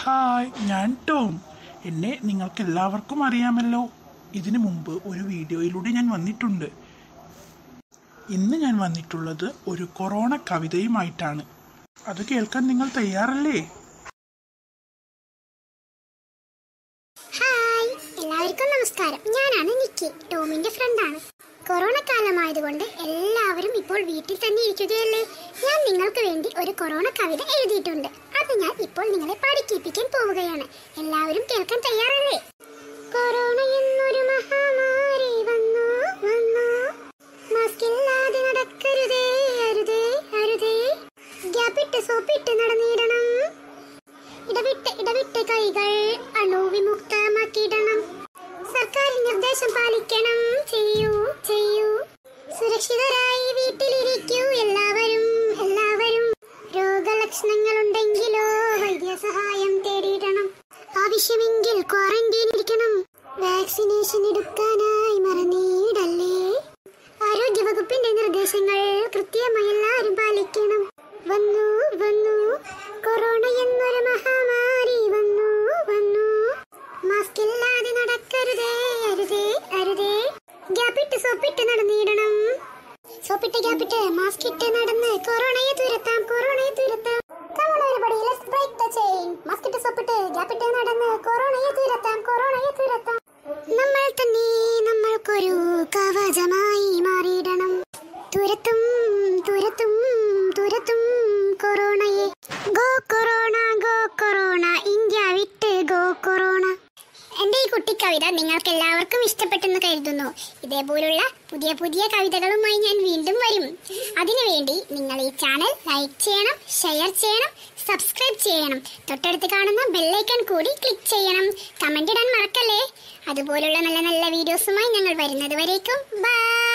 Hi ഞാൻ Tom എന്നെ നിങ്ങൾക്ക് എല്ലാവർക്കും അറിയാമല്ലോ ഇതിനു മുമ്പ് ഒരു വീഡിയോയിലൂടെ ഞാൻ വന്നിട്ടുണ്ട് ഇന്ന് ഞാൻ വന്നിട്ടുള്ളത് ഒരു കൊറോണ കവിതയുമായിട്ടാണ് അത് കേൾക്കാൻ നിങ്ങൾ തയ്യാറല്ലേ ഹായ് എല്ലാവർക്കും നമസ്കാരം ഞാനാണ് നിക്കി ടോമിന്റെ ഫ്രണ്ടാണ് കൊറോണ കാലമായതുകൊണ്ട് എല്ലാവരും ഇപ്പോൾ വീട്ടിൽ തന്നെ ഇരിക്കുകയല്ലേ ഞാൻ നിങ്ങൾക്ക് വേണ്ടി ഒരു കൊറോണ കവിത എഴുതിയിട്ടുണ്ട് അത് ഞാൻ ഇപ്പോൾ നിങ്ങളെ പാടിക്കേൽപ്പിക്കാൻ പോവുകയാണ് എല്ലാവരും കേൾക്കാൻ തയ്യാറല്ലേ കൊറോണ എന്നൊരു മഹാമാരി വന്നു വന്നു മാസ്ക് ഇല്ലാതെ നടക്കരുതേ അരുതേ അരുതേ ഗ്യാപ്പിട്ട് സോപ്പിട്ട് നടന്നിടണം ഇടവിട്ട് ഇടവിട്ട് കൈകൾ അണുവിമുക്തമാക്കിയിടണം സർക്കാർ നിർദ്ദേശം പാലിക്കണം ചെയ്യൂ ചെയ്യൂ സുരക്ഷിതരായി വീട്ടിലിരിക്കൂ എല്ലാവരും എല്ലാവരും രോഗലക്ഷണങ്ങൾ ഉണ്ടെങ്കിലോ വൈദ്യസഹായം തേടിയിടണം ആവശ്യമെങ്കിൽ ക്വാറന്റീൻ ഇരിക്കണം വാക്സിനേഷൻ എടുക്കാനായി മറന്നീടല്ലേ ആരോഗ്യ വകുപ്പിന്റെ നിർദ്ദേശങ്ങൾ കൃത്യമായി എല്ലാവരും പാലിക്കണം വന്നു വന്നു കൊറോണ എന്നൊരു മഹാമാരി വന്നു വന്നു മാസ്ക് ഇല്ലാതെ നടക്കരുതേ അരുതേ അരുതേ ഗ്യാപ്പിട്ട് സോപ്പിട്ട് നടന്നിടണം സോപ്പിട്ട് ഗ്യാപ്പിട്ട് മാസ്ക് ഇട്ട് നടന്ന് കൊറോണയെ തുരത്താം കൊറോണയെ തുരത്താം Come on everybody, let's break the chain. Mask ഇട്ട് സോപ്പിട്ട് ഗ്യാപ്പിട്ട് നടന്ന് കൊറോണയെ തുരത്താം കൊറോണയെ തുരത്താം നമ്മൾ തന്നെ നമ്മൾക്കൊരു കവചമായി മാറിയിടണം തുരത്തും തുരത്തും തുരത്തും കൊറോണയെ go corona go corona India വിട്ട് ഗോ കൊറോണ എന്റെ ഈ കുട്ടി കവിത നിങ്ങൾക്ക് എല്ലാവർക്കും ഇഷ്ടപ്പെട്ടെന്ന് കരുതുന്നു ഇതേപോലുള്ള പുതിയ പുതിയ കവിതകളുമായി ഞാൻ വീണ്ടും വരും അതിനുവേണ്ടി നിങ്ങൾ ഈ ചാനൽ ലൈക്ക് ചെയ്യണം ഷെയർ ചെയ്യണം സബ്സ്ക്രൈബ് ചെയ്യണം തൊട്ടടുത്ത് കാണുന്ന ബെല്ലൈക്കൺ കൂടി ക്ലിക്ക് ചെയ്യണം കമന്റ് ഇടാൻ മറക്കല്ലേ അതുപോലുള്ള നല്ല നല്ല വീഡിയോസുമായി ഞങ്ങൾ വരുന്നത് വരേക്കും ബൈ